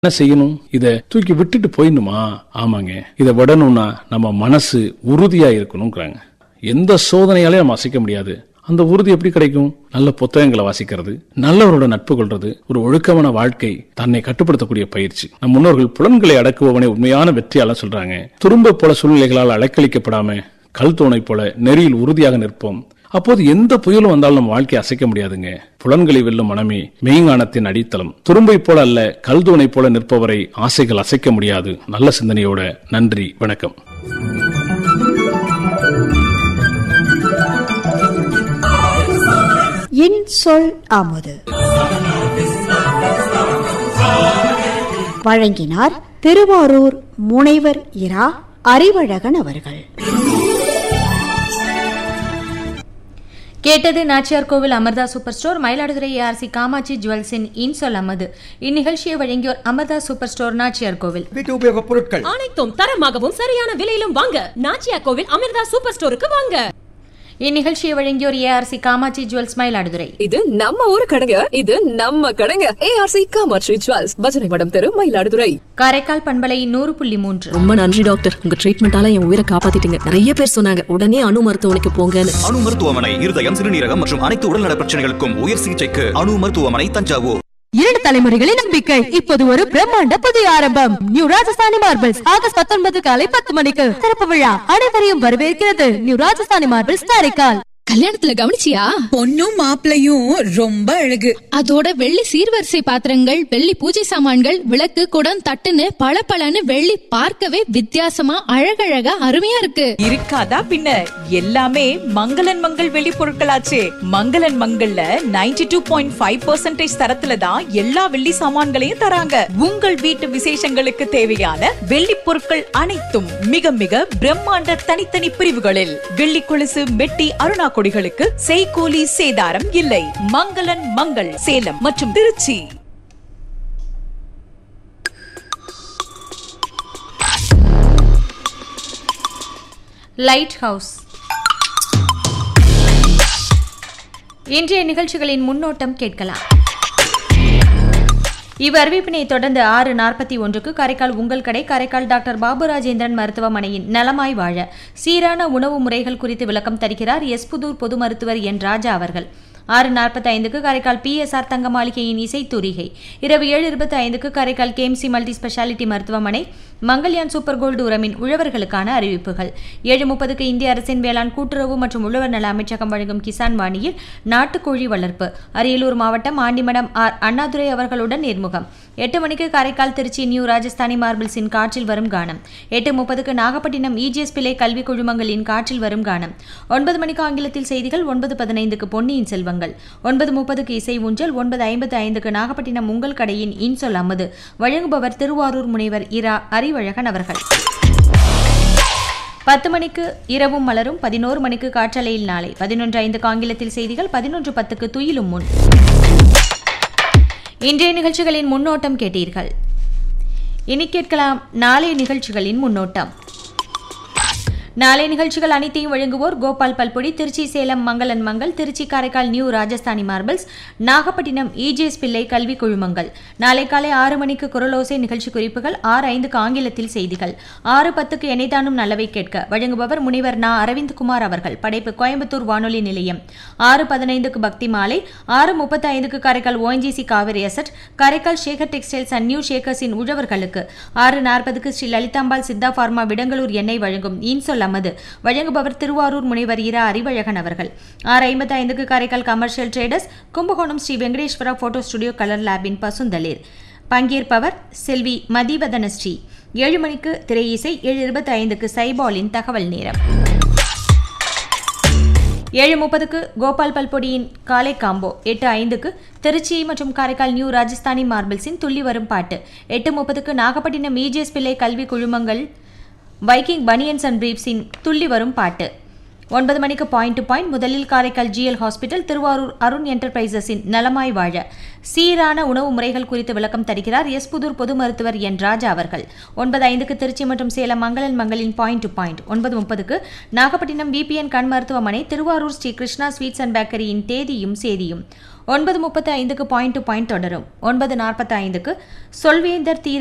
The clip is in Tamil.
என்ன செய்யணும் இத தூக்கி விட்டுட்டு போயிடணுமா ஆமாங்க இத விடணும்னா நம்ம மனசு உறுதியா இருக்கணுங்கிறாங்க எந்த சோதனையாலையும் நம்ம அசைக்க முடியாது அந்த உறுதி எப்படி கிடைக்கும் நல்ல புத்தகங்களை வாசிக்கிறது நல்லவரோட நட்பு கொள்றது ஒரு ஒழுக்கமான வாழ்க்கை தன்னை கட்டுப்படுத்தக்கூடிய பயிற்சி நம் முன்னோர்கள் புலன்களை அடக்குபவனை உண்மையான வெற்றியாளர் சொல்றாங்க துரும்ப போல சூழ்நிலைகளால் அலைக்கழிக்கப்படாம கல் தூணை போல நெறியில் உறுதியாக நிற்போம் அப்போது எந்த புயலும் வந்தாலும் நம்ம வாழ்க்கையை அசைக்க முடியாதுங்க புலன்களை வெல்லும் மனமே மெய்ஞானத்தின் அடித்தளம் துரும்பை போல அல்ல கல்தூணை போல நிற்பவரை ஆசைகள் அசைக்க முடியாது நல்ல சிந்தனையோட நன்றி வணக்கம் இன் சொல் அமுது வழங்கினார் திருவாரூர் முனைவர் இரா அறிவழகன் அவர்கள் கேட்டது Nachiyar Koil Amirtha super store Mayiladuthurai ARC Kamatchi ஜுவல்ஸின் இன்சொல் அமது இந்நிகழ்ச்சியை வழங்கியோர் அமர்தா சூப்பர் ஸ்டோர் நாச்சியார் கோவில் வீட்டு உபயோகப் பொருட்கள் அனைத்தும் தரமாகவும் சரியான விலையிலும் வாங்க நாச்சியா கோவில் அமிர்தா சூப்பர் ஸ்டோருக்கு வாங்க இந்நிகழ்ச்சியை வழங்கியோர் ஏஆர்சி காமாட்சி ஜுவல்ஸ் மயிலாடுதுறை இது நம்ம ஊரு கடைங்க இது நம்ம கடைங்க ஏஆர்சி காமாட்சி ஜுவல்ஸ் பஜனை மடம் தெரு மயிலாடுதுறை காரைக்கால் பண்பலை நூறு புள்ளி மூன்று ரொம்ப நன்றி டாக்டர் உங்க ட்ரீட்மெண்டால என் உயிரை காப்பாத்திட்டீங்க நிறைய பேர் சொன்னாங்க உடனே அணு மருத்துவமனைக்கு போங்கன்னு அணு மருத்துவமனை இருதயம் சிறுநீரகம் மற்றும் அனைத்து உடல்நல பிரச்சனைகளுக்கும் உயர் சிகிச்சைக்கு அணு மருத்துவமனை தஞ்சாவூர் இரண்டு தலைமுறைகளின் நம்பிக்கை இப்போது ஒரு பிரம்மாண்ட புதிய ஆரம்பம் நியூ ராஜஸ்தானி மார்பிள்ஸ் ஆகஸ்ட் பத்தொன்பது காலை பத்து மணிக்கு திறப்பு விழா அனைவரையும் வரவேற்கிறது நியூ ராஜஸ்தானி மார்பிள்ஸ் காரைக்கால் கல்யாணத்துல கவனிச்சியா பொண்ணும் மாப்பிளையும் ரொம்ப அழகு அதோட வெள்ளி சீர்வரிசை பாத்திரங்கள் வெள்ளி பூஜை சாமான்கள் விளக்கு குடம் தட்டுன்னு பளபளன்னு வெள்ளி பார்க்கவே வித்தியாசமா அழகழகா அருமையா இருக்கு இருக்காதா பின்ன எல்லாமே மங்களன் மங்கள் வெளி பொருட்களாச்சே மங்களன் மங்கள்ல 92.5% டூ பாயிண்ட் ஃபைவ் பர்சன்டேஜ் தரத்துல தான் எல்லா வெள்ளி சாமான்களையும் தராங்க உங்கள் வீட்டு விசேஷங்களுக்கு தேவையான வெள்ளி பொருட்கள் அனைத்தும் மிக மிக பிரம்மாண்ட தனித்தனி பிரிவுகளில் வெள்ளி கொலுசு மெட்டி அருணா கொடிகளுக்கு செய்கூலி சேதாரம் இல்லை மங்களன் மங்கள் சேலம் மற்றும் திருச்சி லைட் ஹவுஸ் இன்றைய நிகழ்ச்சிகளின் முன்னோட்டம் கேட்கலாம் இவ்வறிவிப்பினை தொடர்ந்து ஆறு நாற்பத்தி ஒன்றுக்கு காரைக்கால் உங்கள் கடை காரைக்கால் டாக்டர் பாபு ராஜேந்திரன் மருத்துவமனையின் நலமாய் வாழ சீரான உணவு முறைகள் குறித்து விளக்கம் தருகிறார் எஸ்புதூர் பொது மருத்துவர் என் ராஜா அவர்கள் ஆறு நாற்பத்தி ஐந்துக்கு காரைக்கால் பிஎஸ்ஆர் தங்க மாளிகையின் இசைத்தூரிகை இரவு ஏழு இருபத்தி ஐந்துக்கு காரைக்கால் கேஎம்சி மல்டி ஸ்பெஷாலிட்டி மருத்துவமனை மங்கள்யான் சூப்பர் கோல்டு உரமின் உழவர்களுக்கான அறிவிப்புகள் ஏழு முப்பதுக்கு இந்திய அரசின் வேளாண் கூட்டுறவு மற்றும் உழவர் நல அமைச்சகம் வழங்கும் கிசான் வாணியில் நாட்டுக்கோழி வளர்ப்பு அரியலூர் மாவட்டம் ஆண்டிமடம் ஆர் அண்ணாதுரை அவர்களுடன் நேர்முகம் எட்டு மணிக்கு காரைக்கால் திருச்சி நியூ ராஜஸ்தானி மார்பிள்ஸின் காற்றில் வரும் கானம் எட்டு முப்பதுக்கு நாகப்பட்டினம் இஜிஎஸ் பிள்ளை கல்வி குழுமங்களின் காற்றில் வரும் கானம் ஒன்பது மணிக்கு ஆங்கிலத்தில் செய்திகள் ஒன்பது பதினைந்துக்கு பொன்னியின் செல்வங்கள் ஒன்பது முப்பதுக்கு இசை ஊஞ்சல் ஒன்பது ஐம்பத்து ஐந்துக்கு நாகப்பட்டினம் உங்கள் கடையின் இன்சொல் அம்மது வழங்குபவர் திருவாரூர் முனைவர் இரா அறிவழகன் அவர்கள் பத்து மணிக்கு இரவும் மலரும் பதினோரு மணிக்கு காற்றலையில் நாளை பதினொன்று ஐந்துக்கு ஆங்கிலத்தில் செய்திகள் பதினொன்று பத்துக்கு துயிலும் முன் இன்றைய நிகழ்ச்சிகளின் முன்னோட்டம் கேட்டீர்கள் இனி கேட்கலாம் நாளைய நிகழ்ச்சிகளின் முன்னோட்டம் நாளை நிகழ்ச்சிகள் அனைத்தையும் வழங்குவோர் Gopal பல்பொடி Trichy Salem Mangalan Mangal Trichy Karaikal new Rajasthani marbles Nagapattinam EGS Pillai கல்வி குழுமங்கள் நாளை காலை ஆறு மணிக்கு குரலோசை நிகழ்ச்சி குறிப்புகள் ஆறு ஐந்துக்கு ஆங்கிலத்தில் செய்திகள் ஆறு பத்துக்கு எனைதானும் நல்லவை கேட்க வழங்குபவர் முனைவர் நா அரவிந்த்குமார் அவர்கள் படைப்பு கோயம்புத்தூர் வானொலி நிலையம் ஆறு பதினைந்துக்கு பக்தி மாலை ஆறு முப்பத்தி ஐந்துக்கு Karaikal ONGC Kaveri asset Karaikal Sekar textiles and new ஷேக்கர்ஸின் உழவர்களுக்கு ஆறு நாற்பதுக்கு ஸ்ரீ லலிதாம்பாள் சித்தா ஃபார்மா விடங்களூர் எண்ணெய் வழங்கும் இன்சொல் அமது வழங்குபவர் திருவாரூர் முனைவர் இரா அறிவழகன் அவர்கள் ஆறு ஐம்பத்தி ஐந்துக்கு Karaikal commercial traders Kumbakonam Sri Venkateswara photo studio colour லேபின் பசுந்தளிர் பங்கேற்பவர் செல்வி மதிவதன ஸ்ரீ ஏழு மணிக்கு திரை இசை ஏழு இருபத்தி ஐந்துக்கு சைபாலின் தகவல் நேரம் ஏழு முப்பதுக்கு கோபால் பல்பொடியின் காலை காம்போ எட்டு ஐந்துக்கு திருச்சி மற்றும் காரைக்கால் நியூ ராஜஸ்தானி மார்பிள்ஸின் துள்ளி வரும் பாட்டு எட்டு முப்பதுக்கு நாகப்பட்டினம் இஜிஎஸ் பிள்ளை கல்வி குழுமங்கள் வைக்கிங் பனியன்ஸ் அண்ட் பிரீப்ஸின் துள்ளி வரும் பாட்டு ஒன்பது மணிக்கு பாயிண்ட் டு பாயிண்ட் முதலில் காரைக்கால் ஜிஎல் ஹாஸ்பிட்டல் திருவாரூர் அருண் என்டர்பிரைசஸின் நலமாய் வாழ சீரான உணவு முறைகள் குறித்து விளக்கம் தருகிறார் எஸ் புதூர் பொது மருத்துவர் என் ராஜா அவர்கள் ஒன்பது ஐந்துக்கு திருச்சி மற்றும் சேலம் மங்களன் மங்களின் பாயிண்ட் டு பாயிண்ட் ஒன்பது முப்பதுக்கு நாகப்பட்டினம் விபிஎன் கண் மருத்துவமனை திருவாரூர் ஸ்ரீ கிருஷ்ணா ஸ்வீட்ஸ் அண்ட் பேக்கரியின் தேதியும் சேதியும் ஒன்பது முப்பத்து ஐந்துக்கு பாயிண்ட் டு பாயிண்ட் தொடரும் ஒன்பது நாற்பத்தி ஐந்துக்கு சொல்வேந்தர் தீர